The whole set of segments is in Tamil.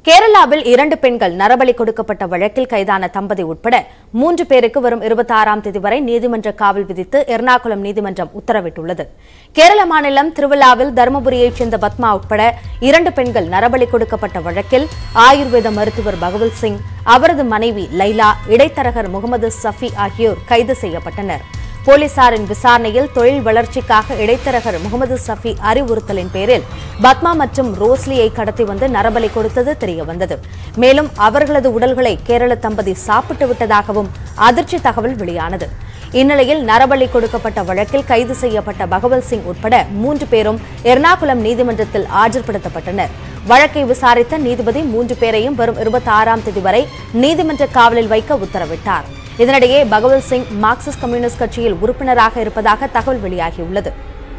கேரளாவில் இரண்டு பெண்கள் நரபலி கொடுக்கப்பட்ட வழக்கில் கைதான தம்பதி உட்பட மூன்று பேருக்கு வரும் இருபத்தி ஆறாம் தேதி வரை நீதிமன்ற காவல் விதித்து எர்ணாகுளம் நீதிமன்றம் உத்தரவிட்டுள்ளது கேரள மாநிலம் திருவிழாவில் தருமபுரியைச் சேர்ந்த பத்மா உட்பட இரண்டு பெண்கள் நரபலி கொடுக்கப்பட்ட வழக்கில் ஆயுர்வேத மருத்துவர் பகவல் சிங் அவரது மனைவி லைலா இடைத்தரகர் முகமது சஃபி ஆகியோர் கைது செய்யப்பட்டனர் போலீசாரின் விசாரணையில் தொழில் வளர்ச்சிக்காக இடைத்தரகர் முகமது சஃபி அறிவுறுத்தலின் பேரில் பத்மா மற்றும் ரோஸ்லியை கடத்தி வந்து நரபலி கொடுத்தது தெரியவந்தது மேலும் அவர்களது உடல்களை கேரள தம்பதி சாப்பிட்டு விட்டதாகவும் அதிர்ச்சி தகவல் வெளியானது இந்நிலையில் நரபலி கொடுக்கப்பட்ட வழக்கில் கைது செய்யப்பட்ட பகவல் சிங் உட்பட மூன்று பேரும் எர்ணாகுளம் நீதிமன்றத்தில் ஆஜர்படுத்தப்பட்டனர் வழக்கை விசாரித்த நீதிபதி மூன்று பேரையும் வரும் இருபத்தி ஆறாம் தேதி வரை நீதிமன்ற காவலில் வைக்க உத்தரவிட்டார் இதனிடையே பகவல் சிங் மார்க்சிஸ்ட் கம்யூனிஸ்ட் கட்சியில் உறுப்பினராக இருப்பதாக தகவல் வெளியாகியுள்ளது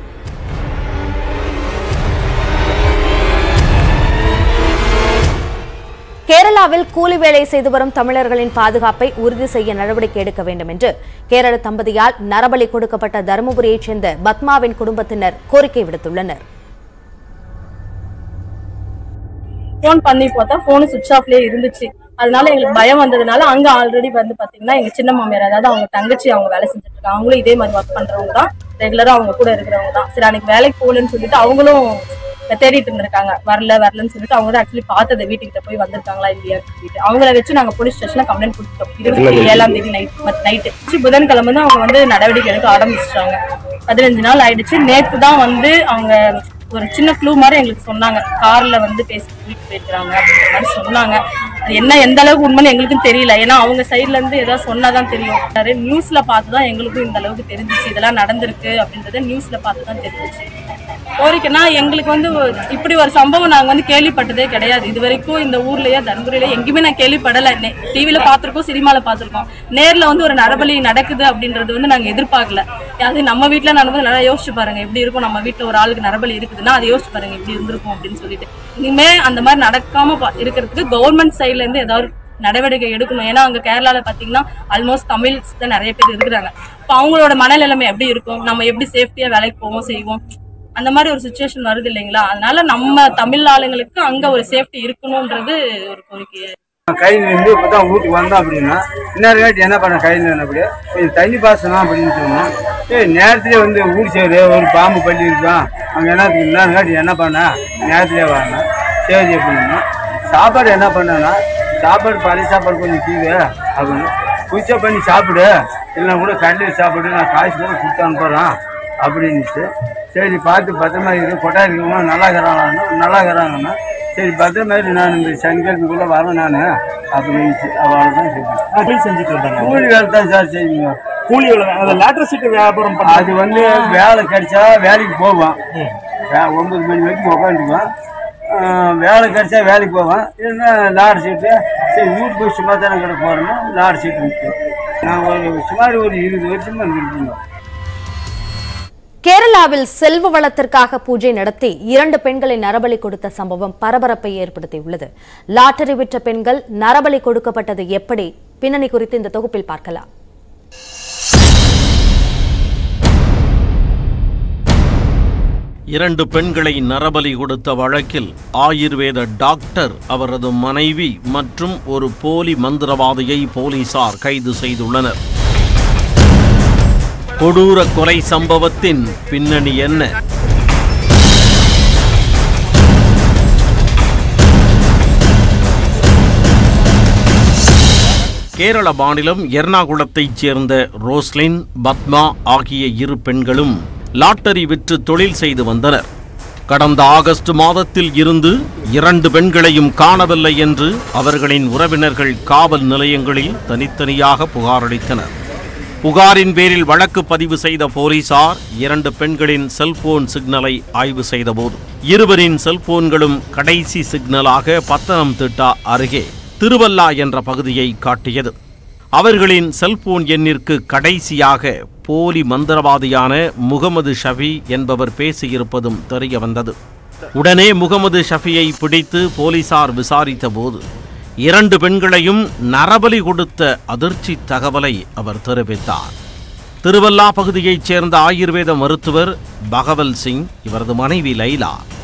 கேரளாவில் கூலி வேலை செய்து வரும் தமிழர்களின் பாதுகாப்பை உறுதி செய்ய நடவடிக்கை எடுக்க வேண்டும் என்று கேரள தம்பதியால் நரபலி கொடுக்கப்பட்ட தருமபுரியைச் சேர்ந்த பத்மாவின் குடும்பத்தினர் கோரிக்கை விடுத்துள்ளனர் ஃபோன் பண்ணி பார்த்தா ஃபோனு சுவிச் ஆஃப்லயே இருந்துச்சு அதனால எங்களுக்கு பயம் வந்ததுனால அங்க ஆல்ரெடி வந்து பாத்தீங்கன்னா எங்க சின்ன மாமியார் அதாவது அவங்க தங்கச்சி அவங்க வேலை செஞ்சுட்டு இருக்காங்க அவங்களும் இதே மாதிரி ஒர்க் பண்றவங்க தான் ரெகுலரா அவங்க கூட இருக்கிறவங்க தான் சரி அன்னைக்கு வேலைக்கு போகலன்னு சொல்லிட்டு அவங்களும் தேடிட்டு இருந்திருக்காங்க வரல வரலன்னு சொல்லிட்டு அவங்க தான் ஆக்சுவலி பார்த்தது வீட்டுக்கிட்ட போய் வந்திருக்காங்களா இல்லையான்னு சொல்லிட்டு அவங்கள வச்சு நாங்க போலீஸ் ஸ்டேஷன்ல கம்ப்ளைண்ட் கொடுத்துட்டோம் இருபத்தி ஏழாம் தேதி நைட் நைட்டு புதன்கிழமை தான் அவங்க வந்து நடவடிக்கை எடுக்க ஆரம்பிச்சிட்டாங்க பதினஞ்சு நாள் ஆயிடுச்சு நேத்து தான் வந்து அவங்க ஒரு சின்ன க்ளூ மாதிரி எங்களுக்கு சொன்னாங்க கார்ல வந்து பேசி கூட்டிட்டு போயிருக்காங்க அப்படின்ற மாதிரி சொன்னாங்க அது என்ன எந்த அளவுக்கு உண்மைன்னு எங்களுக்கும் தெரியல ஏன்னா அவங்க சைட்ல இருந்து ஏதாவது சொன்னாதான் தெரியும் நிறைய நியூஸ்ல பார்த்து தான் எங்களுக்கும் இந்த அளவுக்கு தெரிஞ்சிச்சு இதெல்லாம் நடந்திருக்கு அப்படின்றத நியூஸ்ல பார்த்து தான் தெரிஞ்சிச்சு கோரிக்கைனா எங்களுக்கு வந்து இப்படி ஒரு சம்பவம் நாங்க வந்து கேள்விப்பட்டதே கிடையாது இது வரைக்கும் இந்த ஊர்லயே தர்மபுரியில எங்கேயுமே நான் கேள்விப்படல டிவில பார்த்திருக்கோம் சினிமால பார்த்திருக்கோம் நேர்ல வந்து ஒரு நரபலி நடக்குது அப்படின்றது வந்து நாங்க எதிர்பார்க்கல அது நம்ம வீட்டுல நடந்தது நல்லா யோசிச்சு பாருங்க எப்படி இருக்கும் நம்ம வீட்டுல ஒரு ஆளுக்கு நரபலி இருக்குதுன்னா அதை யோசிச்சு பாருங்க எப்படி இருந்திருக்கும் அப்படின்னு சொல்லிட்டு இனிமே அந்த மாதிரி நடக்காம பா- இருக்கிறதுக்கு கவர்மெண்ட் சைட்ல இருந்து ஏதாவது நடவடிக்கை எடுக்கணும் ஏன்னா அங்க கேரளால பாத்தீங்கன்னா ஆல்மோஸ்ட் தமிழ்ஸ் தான் நிறைய பேர் இருக்கிறாங்க இப்போ அவங்களோட மனநிலைமை எப்படி இருக்கும் நம்ம எப்படி சேஃப்டியா வேலைக்கு போவோம் செய்வோம் அந்த மாதிரி ஒரு சுச்சுவேஷன் வருது இல்லைங்களா அதனால நம்ம தமிழ் ஆளுங்களுக்கு அங்க ஒரு சேஃப்டி இருக்கணும்ன்றது ஒரு கோரிக்கை கையில் இருந்து இப்போ தான் வீட்டுக்கு வந்தோம் அப்படின்னா இன்னொரு காட்டி என்ன பண்ண கையில் அப்படியே கொஞ்சம் தண்ணி பாசனம் அப்படின்னு சொன்னோம் ஏய் நேரத்திலே வந்து ஊர் சேரு ஒரு பாம்பு பள்ளி இருக்கும் அங்கே என்னத்துக்கு இன்னொரு காட்டி என்ன பண்ண நேரத்திலே வாங்க சரி அப்படின்னா சாப்பாடு என்ன பண்ணேன்னா சாப்பாடு பழைய சாப்பாடு கொஞ்சம் கீழே அப்படின்னு குயிச்சா பண்ணி சாப்பிடு இல்லைன்னா கூட கடையில் சாப்பிடு நான் காசு கூட கொடுத்து அனுப்புகிறேன் அப்படின்னுச்சு சரி பார்த்து பத்திரமா இரு கொட்டா இருக்கவங்க நல்லா இருக்கிறாங்கன்னா நல்லா இருக்கிறாங்கன்னா சரி பத்திரமா இரு நான் இந்த சனிக்கிழமைக்குள்ளே வரேன் நான் அப்படின்னுச்சு அவ்வளோதான் சரி தொழில் செஞ்சுட்டு இருந்தாங்க கூலி வேலை தான் சார் செய்யுங்க கூலி வேலை அந்த லேட்டர் சீட்டு வியாபாரம் பண்ண அது வந்து வேலை கிடைச்சா வேலைக்கு போவான் வே- ஒன்பது மணி வரைக்கும் உட்காந்துக்குவான் வேலை கிடைச்சா வேலைக்கு போவான் இல்லைன்னா லாரி சீட்டு சரி வீட்டு போய் சும்மா தானே கிட போகிறோம்னா லாரி சீட்டு நிற்கும் நான் ஒரு சுமார் ஒரு இருபது வருஷமா இங்கே இருக்கேங்க கேரளாவில் செல்வ வளத்திற்காக பூஜை நடத்தி இரண்டு பெண்களை நரபலி கொடுத்த சம்பவம் பரபரப்பை ஏற்படுத்தியுள்ளது லாட்டரி விற்ற பெண்கள் நரபலி கொடுக்கப்பட்டது எப்படி பின்னணி குறித்து இந்த தொகுப்பில் பார்க்கலாம் இரண்டு பெண்களை நரபலி கொடுத்த வழக்கில் ஆயுர்வேத டாக்டர் அவரது மனைவி மற்றும் ஒரு போலி மந்திரவாதியை போலீசார் கைது செய்துள்ளனர் கொடூர கொலை சம்பவத்தின் பின்னணி என்ன கேரள மாநிலம் எர்ணாகுளத்தைச் சேர்ந்த ரோஸ்லின் பத்மா ஆகிய இரு பெண்களும் லாட்டரி விற்று தொழில் செய்து வந்தனர் கடந்த ஆகஸ்ட் மாதத்தில் இருந்து இரண்டு பெண்களையும் காணவில்லை என்று அவர்களின் உறவினர்கள் காவல் நிலையங்களில் தனித்தனியாக புகாரளித்தனர் புகாரின் பேரில் வழக்கு பதிவு செய்த போலீசார் இரண்டு பெண்களின் செல்போன் சிக்னலை ஆய்வு செய்தபோது இருவரின் செல்போன்களும் கடைசி சிக்னலாக பத்தனம்திட்டா அருகே திருவல்லா என்ற பகுதியை காட்டியது அவர்களின் செல்போன் எண்ணிற்கு கடைசியாக போலி மந்திரவாதியான முகமது ஷஃபி என்பவர் பேசியிருப்பதும் தெரிய வந்தது உடனே முகமது ஷஃபியை பிடித்து போலீசார் விசாரித்த போது இரண்டு பெண்களையும் நரபலி கொடுத்த அதிர்ச்சி தகவலை அவர் தெரிவித்தார் திருவல்லா பகுதியைச் சேர்ந்த ஆயுர்வேத மருத்துவர் பகவல் சிங் இவரது மனைவி லைலா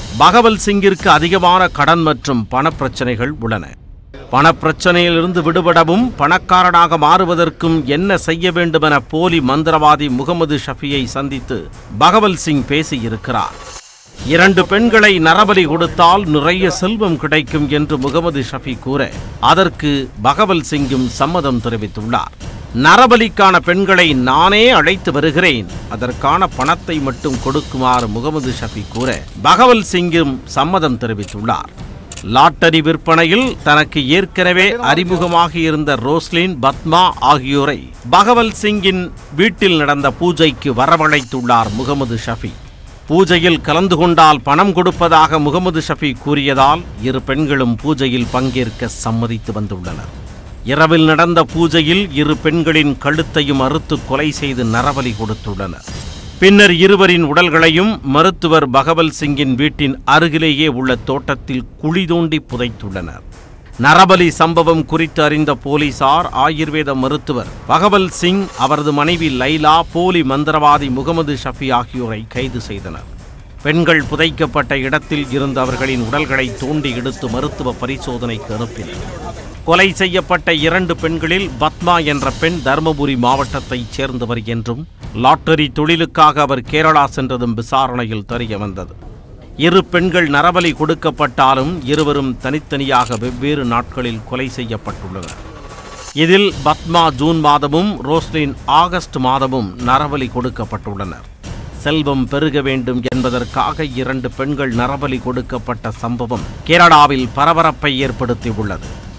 பகவல் சிங்கிற்கு அதிகமான கடன் மற்றும் பணப்பிரச்சனைகள் உள்ளன பணப்பிரச்சனையிலிருந்து விடுபடவும் பணக்காரனாக மாறுவதற்கும் என்ன செய்ய வேண்டுமென போலி மந்திரவாதி முகமது ஷஃபியை சந்தித்து பகவல் சிங் பேசியிருக்கிறார் இரண்டு பெண்களை நரபலி கொடுத்தால் நிறைய செல்வம் கிடைக்கும் என்று முகமது ஷஃபி கூற அதற்கு பகவல் சிங்கும் சம்மதம் தெரிவித்துள்ளார் நரபலிக்கான பெண்களை நானே அழைத்து வருகிறேன் அதற்கான பணத்தை மட்டும் கொடுக்குமாறு முகமது ஷஃபி கூற பகவல் சிங்கும் சம்மதம் தெரிவித்துள்ளார் லாட்டரி விற்பனையில் தனக்கு ஏற்கனவே அறிமுகமாக இருந்த ரோஸ்லின் பத்மா ஆகியோரை பகவல் சிங்கின் வீட்டில் நடந்த பூஜைக்கு வரவழைத்துள்ளார் முகமது ஷஃபி பூஜையில் கலந்து கொண்டால் பணம் கொடுப்பதாக முகமது ஷஃபி கூறியதால் இரு பெண்களும் பூஜையில் பங்கேற்க சம்மதித்து வந்துள்ளனர் இரவில் நடந்த பூஜையில் இரு பெண்களின் கழுத்தையும் அறுத்து கொலை செய்து நரபலி கொடுத்துள்ளனர் பின்னர் இருவரின் உடல்களையும் மருத்துவர் பகவல் சிங்கின் வீட்டின் அருகிலேயே உள்ள தோட்டத்தில் குழி தோண்டி புதைத்துள்ளனர் நரபலி சம்பவம் குறித்து அறிந்த போலீசார் ஆயுர்வேத மருத்துவர் பகவல் சிங் அவரது மனைவி லைலா போலி மந்திரவாதி முகமது ஷஃபி ஆகியோரை கைது செய்தனர் பெண்கள் புதைக்கப்பட்ட இடத்தில் இருந்த அவர்களின் உடல்களை தோண்டி எடுத்து மருத்துவ பரிசோதனைக்கு அனுப்பினர் கொலை செய்யப்பட்ட இரண்டு பெண்களில் பத்மா என்ற பெண் தருமபுரி மாவட்டத்தைச் சேர்ந்தவர் என்றும் லாட்டரி தொழிலுக்காக அவர் கேரளா சென்றதும் விசாரணையில் தெரிய வந்தது இரு பெண்கள் நரபலி கொடுக்கப்பட்டாலும் இருவரும் தனித்தனியாக வெவ்வேறு நாட்களில் கொலை செய்யப்பட்டுள்ளனர் இதில் பத்மா ஜூன் மாதமும் ரோஸ்லின் ஆகஸ்ட் மாதமும் நரபலி கொடுக்கப்பட்டுள்ளனர் செல்வம் பெருக வேண்டும் என்பதற்காக இரண்டு பெண்கள் நரபலி கொடுக்கப்பட்ட சம்பவம் கேரளாவில் பரபரப்பை ஏற்படுத்தியுள்ளது